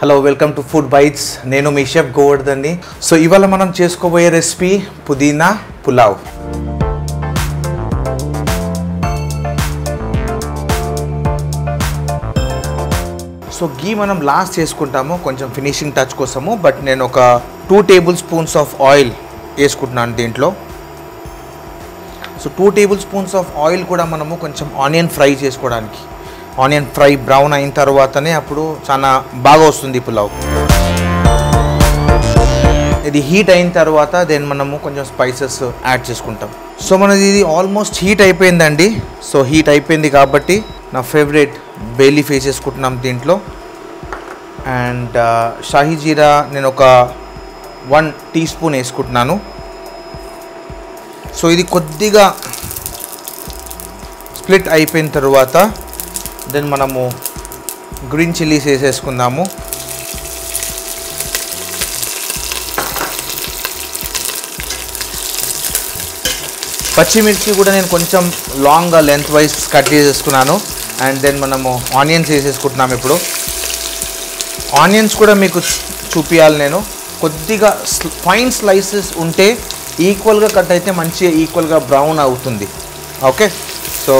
hello welcome to Food Bites నేను మీ chef గోవర్ధన్ని so ఇవాళ మనం చేసుకోబోయే రెసిపీ పుదీనా పులావ్ సో గీ మనం లాస్ట్ చేసుకుంటాము కొంచెం ఫినిషింగ్ టచ్ కోసము బట్ నేను ఒక two tablespoons of oil వేసుకుంటున్నాను దీంట్లో so two tablespoons of oil కూడా మనము కొంచెం ఆనియన్ ఫ్రై చేసుకోవడానికి ఆనియన్ ఫ్రై బ్రౌన్ అయిన తర్వాతనే అప్పుడు చాలా బాగా వస్తుంది ఈ పులావ్ ఇది హీట్ అయిన తర్వాత దెన్ మనము కొంచెం స్పైసెస్ యాడ్ చేసుకుంటాం సో మనది ఇది ఆల్మోస్ట్ హీట్ అయిపోయిందండి సో హీట్ అయిపోయింది కాబట్టి నా ఫేవరెట్ బేలీ ఫేస్ చేసుకుంటున్నాం దీంట్లో అండ్ షాహీ జీరా నేను ఒక వన్ టీ స్పూన్ వేసుకుంటున్నాను సో ఇది కొద్దిగా స్ప్లిట్ అయిపోయిన తర్వాత దెన్ మనము గ్రీన్ చిల్లీస్ వేసేసుకుందాము పచ్చిమిర్చి కూడా నేను కొంచెం లాంగ్ లెంత్ వైజ్ కట్ చేసేసుకున్నాను అండ్ దెన్ మనము ఆనియన్స్ వేసేసుకుంటున్నాం ఇప్పుడు ఆనియన్స్ కూడా మీకు చూపించాలి నేను కొద్దిగా ఫైన్ స్లైసెస్ ఉంటే ఈక్వల్గా కట్ అయితే మంచిగా ఈక్వల్గా బ్రౌన్ అవుతుంది ఓకే సో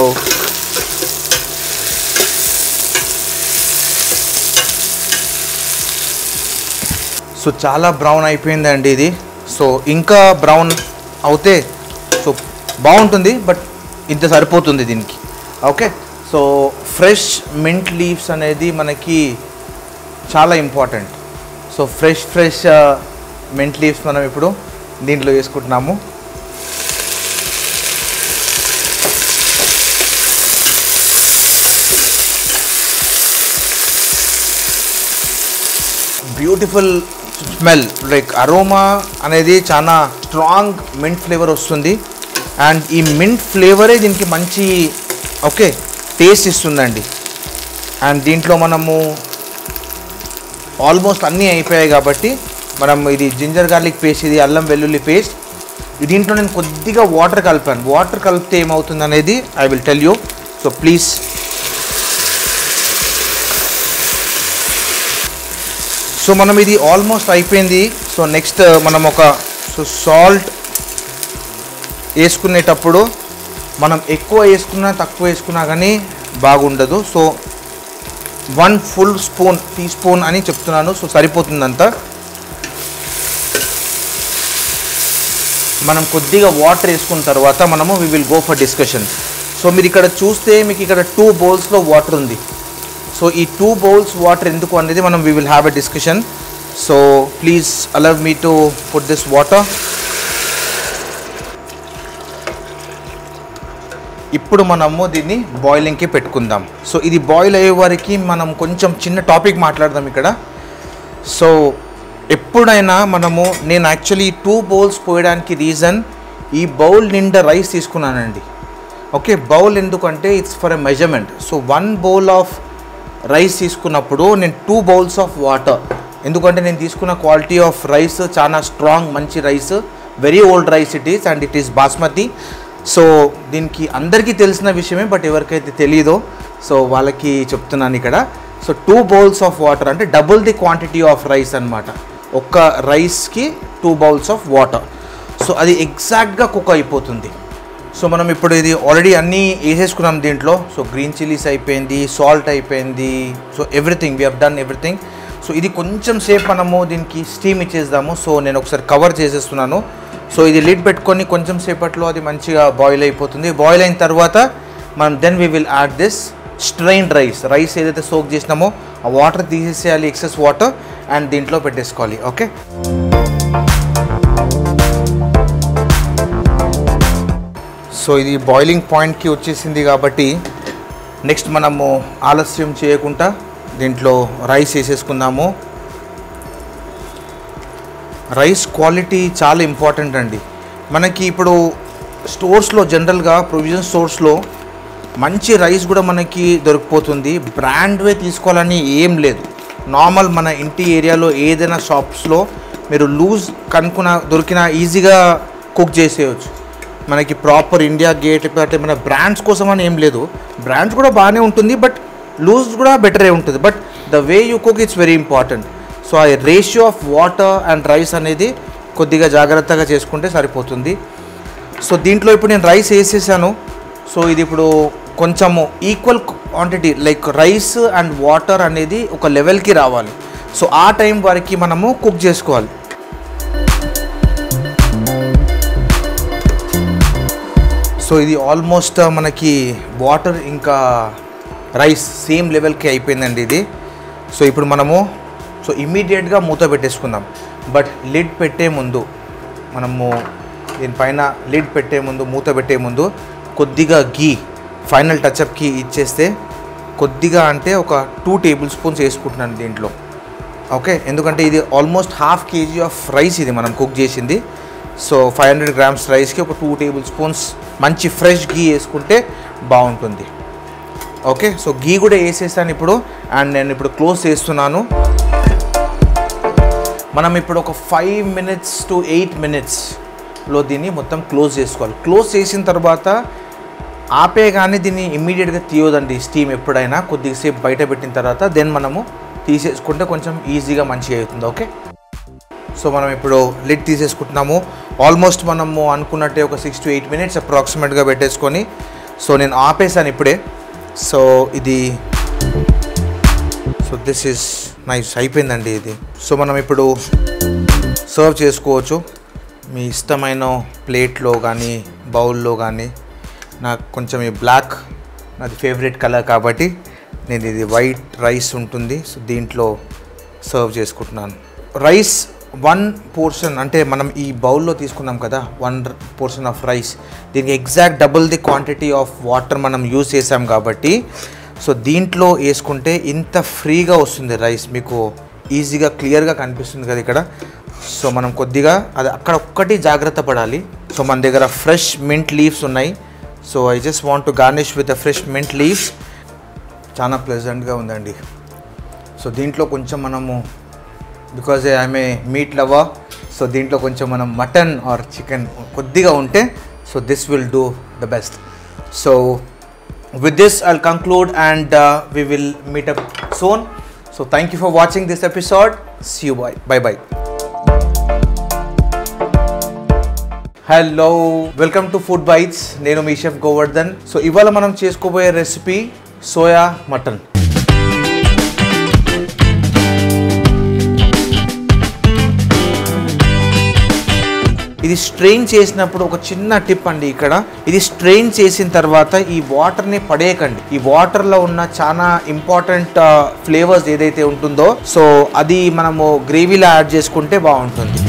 సో చాలా బ్రౌన్ అయిపోయిందండి ఇది సో ఇంకా బ్రౌన్ అవుతే సో బాగుంటుంది బట్ ఇంత సరిపోతుంది దీనికి okay so fresh mint leaves అనేది మనకి చాలా important so fresh fresh mint leaves మనం ఇప్పుడు దీంట్లో వేసుకుంటున్నాము బ్యూటిఫుల్ స్మెల్ లైక్ అరోమా అనేది చాలా స్ట్రాంగ్ మింట్ ఫ్లేవర్ వస్తుంది అండ్ ఈ మింట్ ఫ్లేవరే దీనికి మంచి ఓకే టేస్ట్ ఇస్తుందండి అండ్ దీంట్లో మనము ఆల్మోస్ట్ అన్నీ అయిపోయాయి కాబట్టి మనం ఇది జింజర్ గార్లిక్ పేస్ట్ ఇది అల్లం వెల్లుల్లి పేస్ట్ దీంట్లో నేను కొద్దిగా వాటర్ కలిపాను వాటర్ కలిపితే ఏమవుతుంది అనేది I will tell you so please so మనం ఇది ఆల్మోస్ట్ అయిపోయింది సో నెక్స్ట్ మనం ఒక సో సాల్ట్ వేసుకునేటప్పుడు మనం ఎక్కువ వేసుకున్నా తక్కువ వేసుకున్నా కానీ బాగుండదు so one full spoon teaspoon అని చెప్తున్నాను సో సరిపోతుందంతా మనం కొద్దిగా వాటర్ వేసుకున్న తర్వాత మనము we will go for discussion so మీరు ఇక్కడ చూస్తే మీకు ఇక్కడ టూ బౌల్స్లో వాటర్ ఉంది సో ఈ టూ బౌల్స్ వాటర్ ఎందుకు అనేది మనం we will have a discussion so please allow me to put this water ఇప్పుడు మనము దీన్ని బాయిలింగ్కి పెట్టుకుందాం సో ఇది బాయిల్ అయ్యే వరకు మనం కొంచెం చిన్న టాపిక్ మాట్లాడదాం ఇక్కడ సో ఎప్పుడైనా మనము నేను యాక్చువల్లీ టూ బౌల్స్ పోయడానికి రీజన్ ఈ బౌల్ నిండా రైస్ తీసుకున్నానండి ఓకే బౌల్ ఎందుకంటే it's for a measurement so one bowl of rice తీసుకున్నప్పుడు నేను టూ బౌల్స్ ఆఫ్ వాటర్ ఎందుకంటే నేను తీసుకున్న క్వాలిటీ ఆఫ్ రైస్ చాలా స్ట్రాంగ్ మంచి rice very old rice it is and it is basmati so దీనికి అందరికీ తెలిసిన విషయమే బట్ ఎవరికైతే తెలియదో సో వాళ్ళకి చెప్తున్నాను ఇక్కడ so two bowls of water అంటే double the quantity of rice అనమాట ఒక్క రైస్కి two bowls of water so అది ఎగ్జాక్ట్గా కుక్ అయిపోతుంది సో మనం ఇప్పుడు ఇది ఆల్రెడీ అన్నీ వేసేసుకున్నాం దీంట్లో సో గ్రీన్ చిల్లీస్ అయిపోయింది సాల్ట్ అయిపోయింది so everything we have done everything so ఇది కొంచెం సేపు మనము దీనికి స్టీమ్ ఇచ్చేద్దాము సో నేను ఒకసారి కవర్ చేసేస్తున్నాను సో ఇది లిడ్ పెట్టుకొని కొంచెం సేపట్లో అది మంచిగా బాయిల్ అయిపోతుంది బాయిల్ అయిన తర్వాత మనం then we will add this strained rice rice ఏదైతే సోక్ చేసినామో ఆ వాటర్ తీసేసేయాలి ఎక్సెస్ వాటర్ అండ్ దీంట్లో పెట్టేసుకోవాలి ఓకే సో ఇది బాయిలింగ్ పాయింట్కి వచ్చేసింది కాబట్టి నెక్స్ట్ మనము ఆలస్యం చేయకుండా దీంట్లో రైస్ వేసేసుకుందాము రైస్ క్వాలిటీ చాలా ఇంపార్టెంట్ అండి మనకి ఇప్పుడు స్టోర్స్లో జనరల్గా ప్రొవిజన్ స్టోర్స్లో మంచి రైస్ కూడా మనకి దొరికిపోతుంది బ్రాండ్వే తీసుకోవాలని ఏం లేదు నార్మల్ మన ఇంటి ఏరియాలో ఏదైనా షాప్స్లో మీరు లూజ్ కనుక్కున్న దొరికిన ఈజీగా కుక్ చేసేయచ్చు మనకి ప్రాపర్ ఇండియా గేట్ లేకపోతే మన బ్రాండ్స్ కోసం అని ఏం లేదు బ్రాండ్స్ కూడా బాగానే ఉంటుంది బట్ లూజ్ కూడా బెటరే ఉంటుంది but the way you cook it's very important so ఆ ratio of water and rice అనేది కొద్దిగా జాగ్రత్తగా చేసుకుంటే సరిపోతుంది సో దీంట్లో ఇప్పుడు నేను రైస్ వేసేసాను సో ఇది ఇప్పుడు కొంచెము equal quantity like rice and water అనేది ఒక లెవెల్కి రావాలి సో ఆ టైం వరకు మనము కుక్ చేసుకోవాలి సో ఇది ఆల్మోస్ట్ మనకి వాటర్ ఇంకా రైస్ సేమ్ లెవెల్కి అయిపోయిందండి ఇది సో ఇప్పుడు మనము సో ఇమ్మీడియట్గా మూత పెట్టేసుకుందాం బట్ లిడ్ పెట్టే ముందు మనము దీనిపైన లిడ్ పెట్టే ముందు మూత పెట్టే ముందు కొద్దిగా గీ ఫైనల్ టచ్అప్కి ఇచ్చేస్తే కొద్దిగా అంటే ఒక టూ టేబుల్ స్పూన్స్ వేసుకుంటున్నాను దీంట్లో ఓకే ఎందుకంటే ఇది almost half KG of rice ఇది మనం కుక్ చేసింది సో ఫైవ్ హండ్రెడ్ గ్రామ్స్ రైస్కి ఒక టూ టేబుల్ స్పూన్స్ మంచి ఫ్రెష్ గీ వేసుకుంటే బాగుంటుంది ఓకే సో గీ కూడా వేసేసాను ఇప్పుడు అండ్ నేను ఇప్పుడు క్లోజ్ చేస్తున్నాను మనం ఇప్పుడు ఒక ఫైవ్ మినిట్స్ టు ఎయిట్ మినిట్స్లో దీన్ని మొత్తం క్లోజ్ చేసుకోవాలి క్లోజ్ చేసిన తర్వాత ఆపే కానీ దీన్ని ఇమ్మీడియట్గా తీయొద్దండి స్టీమ్ ఎప్పుడైనా కొద్దిసేపు బయట పెట్టిన తర్వాత దెన్ మనము తీసేసుకుంటే కొంచెం ఈజీగా మంచిగా అవుతుంది ఓకే సో మనం ఇప్పుడు లిడ్ తీసేసుకుంటున్నాము ఆల్మోస్ట్ మనము అనుకున్నట్టే ఒక సిక్స్ టు ఎయిట్ మినిట్స్ అప్రాక్సిమేట్గా పెట్టేసుకొని సో నేను ఆపేసాను ఇప్పుడే సో ఇది సో దిస్ ఇస్ నైస్ అయిపోయిందండి ఇది సో మనం ఇప్పుడు సర్వ్ చేసుకోవచ్చు మీ ఇష్టమైన ప్లేట్లో కానీ బౌల్లో కానీ నాకు కొంచెం ఈ బ్లాక్ నాది ఫేవరెట్ కలర్ కాబట్టి నేను ఇది వైట్ రైస్ ఉంటుంది సో దీంట్లో సర్వ్ చేసుకుంటున్నాను రైస్ వన్ పోర్షన్ అంటే మనం ఈ బౌల్లో తీసుకున్నాం కదా వన్ పోర్షన్ ఆఫ్ రైస్ దీనికి exact double the quantity of water మనం యూజ్ చేసాం కాబట్టి సో దీంట్లో వేసుకుంటే ఇంత ఫ్రీగా వస్తుంది రైస్ మీకు ఈజీగా క్లియర్గా కనిపిస్తుంది కదా ఇక్కడ సో మనం కొద్దిగా అది అక్కడ ఒక్కటి జాగ్రత్త పడాలి సో మన దగ్గర ఫ్రెష్ మింట్ లీవ్స్ ఉన్నాయి so I just want to garnish with the fresh mint leaves చాలా ప్లెజెంట్గా ఉందండి సో దీంట్లో కొంచెం మనము because I'm a meat lover so దీంట్లో కొంచెం మనం మటన్ ఆర్ చికెన్ కొద్దిగా ఉంటే so this will do the best so with this i'll conclude and uh, we will meet up soon so thank you for watching this episode see you bye bye bye hello welcome to Food Bites నేను మీ chef Govardhan so ఇవాళ మనం చేసుకోబోయే recipe soya mutton ఇది strain చేసినప్పుడు ఒక చిన్న tip అండి ఇక్కడ ఇది స్ట్రెయిన్ చేసిన తర్వాత ఈ వాటర్ని పడేయకండి ఈ వాటర్లో ఉన్న చాలా ఇంపార్టెంట్ ఫ్లేవర్స్ ఏదైతే ఉంటుందో సో అది మనము గ్రేవీలో యాడ్ చేసుకుంటే బాగుంటుంది